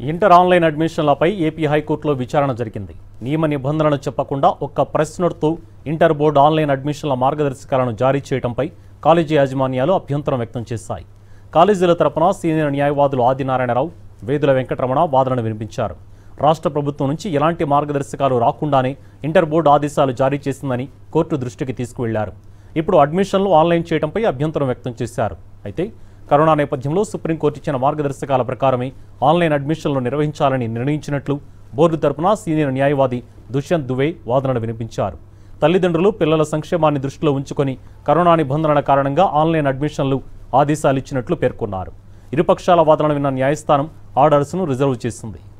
inter online అడ్మిషన్లపై AP హైకోర్టులో విచారణ జరిగింది నియమ నిబంధనలను చెప్పకుండా ఒక్క ప్రెస్ నోట్తో ఇంటర్ బోర్డు ఆన్లైన్ అడ్మిషన్ల మార్గదర్శకాలను జారీ చేయడంపై కాలేజీ యాజమాన్యాలు అభ్యంతరం వ్యక్తం చేశాయి కాలేజీల తరపున సీనియర్ న్యాయవాదులు ఆదినారాయణరావు వేదుల వెంకటరమణ వాదనలు వినిపించారు రాష్ట్ర ప్రభుత్వం నుంచి ఎలాంటి మార్గదర్శకాలు రాకుండానే ఇంటర్ బోర్డు ఆదేశాలు జారీ చేసిందని కోర్టు దృష్టికి తీసుకువెళ్లారు ఇప్పుడు అడ్మిషన్లు ఆన్లైన్ చేయడంపై అభ్యంతరం వ్యక్తం చేశారు అయితే కరోనా నేపథ్యంలో సుప్రీంకోర్టు ఇచ్చిన మార్గదర్శకాల ప్రకారమే ఆన్లైన్ అడ్మిషన్లు నిర్వహించాలని నిర్ణయించినట్లు బోర్డు తరపున సీనియర్ న్యాయవాది దుష్యంత్ దువే వాదనలు వినిపించారు తల్లిదండ్రులు పిల్లల సంక్షేమాన్ని దృష్టిలో ఉంచుకొని కరోనా నిబంధనల కారణంగా ఆన్లైన్ అడ్మిషన్లు ఆదేశాలు ఇచ్చినట్లు పేర్కొన్నారు ఇరుపక్షాల వాదనలు విన్న న్యాయస్థానం ఆర్డర్స్ను రిజర్వ్ చేసింది